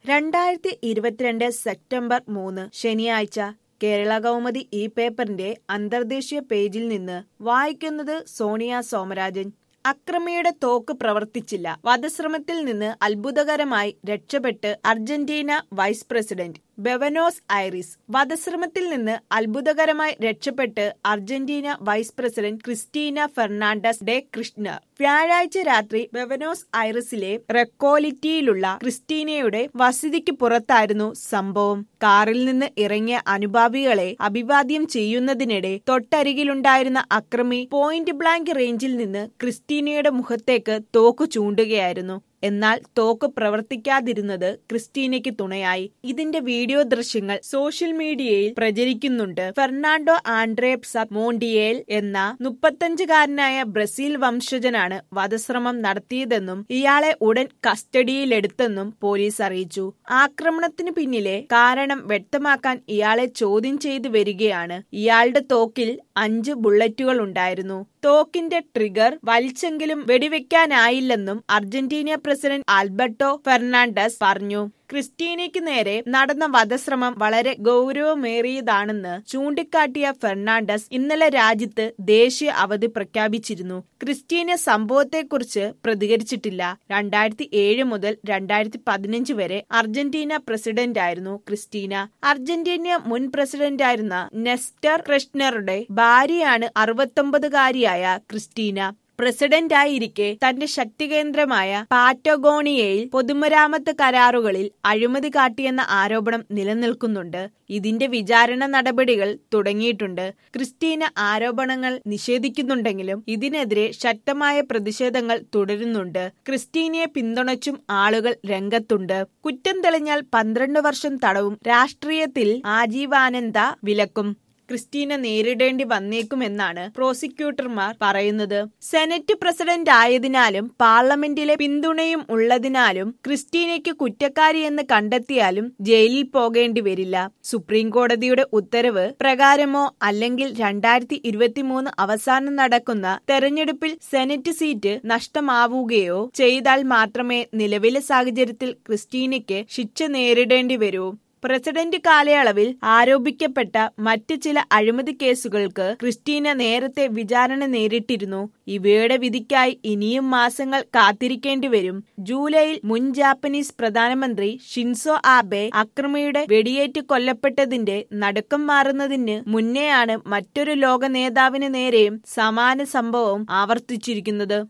രണ്ടായിരത്തി ഇരുപത്തിരണ്ട് സെപ്റ്റംബർ മൂന്ന് ശനിയാഴ്ച കേരള കൗമുദി ഈ പേപ്പറിന്റെ അന്തർദേശീയ പേജിൽ നിന്ന് വായിക്കുന്നത് സോണിയ സോമരാജൻ അക്രമിയുടെ തോക്ക് പ്രവർത്തിച്ചില്ല വധശ്രമത്തിൽ നിന്ന് അത്ഭുതകരമായി രക്ഷപ്പെട്ട് Argentina vice president Buenos Aires വധശ്രമത്തിൽ നിന്ന് അത്ഭുതകരമായി രക്ഷപ്പെട്ട് Argentina vice president Cristina Fernandez de Kirchner വ്യാഴാഴ്ച രാത്രി ബെവനോസ് ഐറിസിലെ റെക്കോലിറ്റിയിലുള്ള ക്രിസ്റ്റീനയുടെ വസതിക്ക് പുറത്തായിരുന്നു സംഭവം കാറിൽ നിന്ന് ഇറങ്ങിയ അനുഭാവികളെ അഭിവാദ്യം ചെയ്യുന്നതിനിടെ തൊട്ടരികിലുണ്ടായിരുന്ന അക്രമി പോയിന്റ് ബ്ലാങ്ക് റേഞ്ചിൽ നിന്ന് ക്രിസ്റ്റീനയുടെ മുഖത്തേക്ക് തോക്ക് ചൂണ്ടുകയായിരുന്നു എന്നാൽ തോക്ക് പ്രവർത്തിക്കാതിരുന്നത് ക്രിസ്റ്റീനയ്ക്ക് തുണയായി ഇതിന്റെ വീഡിയോ ദൃശ്യങ്ങൾ സോഷ്യൽ മീഡിയയിൽ പ്രചരിക്കുന്നുണ്ട് ഫെർണാണ്ടോ ആൻഡ്രേപ്സ മോണ്ടിയേൽ എന്ന മുപ്പത്തഞ്ചുകാരനായ ബ്രസീൽ വംശജനാണ് വധശ്രമം നടത്തിയതെന്നും ഇയാളെ ഉടൻ കസ്റ്റഡിയിലെടുത്തെന്നും പോലീസ് അറിയിച്ചു ആക്രമണത്തിന് പിന്നിലെ കാരണം വ്യക്തമാക്കാൻ ഇയാളെ ചോദ്യം ചെയ്തു വരികയാണ് ഇയാളുടെ തോക്കിൽ അഞ്ച് ബുള്ളറ്റുകൾ ഉണ്ടായിരുന്നു തോക്കിന്റെ ട്രിഗർ വലിച്ചെങ്കിലും വെടിവെക്കാനായില്ലെന്നും അർജന്റീന പ്രസിഡന്റ് ആൽബർട്ടോ ഫെർണാണ്ടസ് പറഞ്ഞു ക്രിസ്റ്റീനയ്ക്ക് നേരെ നടന്ന വധശ്രമം വളരെ ഗൗരവമേറിയതാണെന്ന് ചൂണ്ടിക്കാട്ടിയ ഫെർണാണ്ടസ് ഇന്നലെ രാജ്യത്ത് ദേശീയ അവധി പ്രഖ്യാപിച്ചിരുന്നു ക്രിസ്റ്റീന സംഭവത്തെക്കുറിച്ച് പ്രതികരിച്ചിട്ടില്ല രണ്ടായിരത്തി ഏഴ് മുതൽ രണ്ടായിരത്തി പതിനഞ്ച് വരെ അർജന്റീന പ്രസിഡന്റായിരുന്നു ക്രിസ്റ്റീന അർജന്റീന മുൻ പ്രസിഡന്റായിരുന്ന നെസ്റ്റർ കൃഷ്ണറുടെ ഭാര്യയാണ് അറുപത്തൊമ്പതുകാരിയായ ക്രിസ്റ്റീന പ്രസിഡന്റായിരിക്കെ തന്റെ ശക്തികേന്ദ്രമായ പാറ്റഗോണിയയിൽ പൊതുമരാമത്ത് കരാറുകളിൽ അഴിമതി കാട്ടിയെന്ന ആരോപണം നിലനിൽക്കുന്നുണ്ട് ഇതിന്റെ വിചാരണ നടപടികൾ തുടങ്ങിയിട്ടുണ്ട് ക്രിസ്റ്റീന ആരോപണങ്ങൾ നിഷേധിക്കുന്നുണ്ടെങ്കിലും ഇതിനെതിരെ ശക്തമായ പ്രതിഷേധങ്ങൾ തുടരുന്നുണ്ട് ക്രിസ്റ്റീനയെ പിന്തുണച്ചും ആളുകൾ രംഗത്തുണ്ട് കുറ്റം തെളിഞ്ഞാൽ പന്ത്രണ്ട് വർഷം തടവും രാഷ്ട്രീയത്തിൽ ആജീവാനന്ദ വിലക്കും ക്രിസ്റ്റീന നേരിടേണ്ടി വന്നേക്കുമെന്നാണ് പ്രോസിക്യൂട്ടർമാർ പറയുന്നത് സെനറ്റ് പ്രസിഡന്റ് ആയതിനാലും പാർലമെന്റിലെ പിന്തുണയും ഉള്ളതിനാലും ക്രിസ്റ്റീനയ്ക്ക് കുറ്റക്കാരിയെന്ന് കണ്ടെത്തിയാലും ജയിലിൽ പോകേണ്ടി വരില്ല സുപ്രീം കോടതിയുടെ ഉത്തരവ് പ്രകാരമോ അല്ലെങ്കിൽ രണ്ടായിരത്തി ഇരുപത്തിമൂന്ന് അവസാനം നടക്കുന്ന തെരഞ്ഞെടുപ്പിൽ സെനറ്റ് സീറ്റ് നഷ്ടമാവുകയോ ചെയ്താൽ മാത്രമേ നിലവിലെ സാഹചര്യത്തിൽ ക്രിസ്റ്റീനയ്ക്ക് ശിക്ഷ നേരിടേണ്ടി വരൂ പ്രസിഡന്റ് കാലയളവിൽ ആരോപിക്കപ്പെട്ട മറ്റ് ചില അഴിമതി കേസുകൾക്ക് ക്രിസ്റ്റീന നേരത്തെ വിചാരണ നേരിട്ടിരുന്നു ഇവയുടെ വിധിക്കായി ഇനിയും മാസങ്ങൾ കാത്തിരിക്കേണ്ടി വരും ജൂലൈയിൽ മുൻ ജാപ്പനീസ് പ്രധാനമന്ത്രി ഷിൻസോ ആബെ അക്രമിയുടെ വെടിയേറ്റ് കൊല്ലപ്പെട്ടതിന്റെ നടുക്കം മാറുന്നതിന് മുന്നെയാണ് മറ്റൊരു ലോക നേതാവിന് നേരെയും സമാന സംഭവം ആവർത്തിച്ചിരിക്കുന്നത്